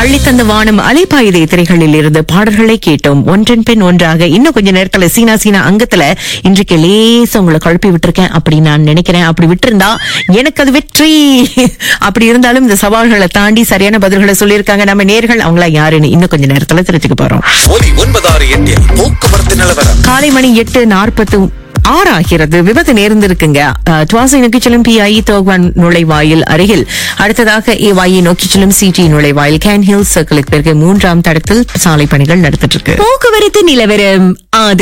அள்ளித்தந்த வானம் அலைப்பாயுதை திரைகளில் இருந்து பாடல்களை கேட்டோம் ஒன்றன் பின் ஒன்றாக இன்னும் கொஞ்ச நேரத்துல சீனா சீனா அங்கத்துல இன்றைக்கு லேசா உங்களை குழப்பி விட்டுருக்கேன் அப்படி நான் நினைக்கிறேன் அப்படி விட்டிருந்தா எனக்கு அது வெற்றி அப்படி இருந்தாலும் இந்த சவால்களை தாண்டி சரியான பதில்களை சொல்லியிருக்காங்க நம்ம நேர்கள் அவங்களா யாருன்னு இன்னும் கொஞ்ச நேரத்துல தெரிஞ்சுக்க போறோம் ஒலி ஒன்பதாறு எட்டில் போக்குவரத்து நிலவரம் காலை மணி எட்டு நாற்பத்து ஆறு ஆகிறது விபத்து நேர்ந்திருக்குங்க அஹ், துவாசை நோக்கி செல்லும் பிஐ தோக்வான் நுழைவாயில் அருகில் அடுத்ததாக ஏவாயி நோக்கி செல்லும் சிடி நுழைவாயில் கேன் ஹில் சர்க்கிளுக்கு பிறகு மூன்றாம் தடத்தில் சாலை பணிகள் நடத்திட்டு இருக்கு போக்குவரத்து நிலவரம் ஆதரவு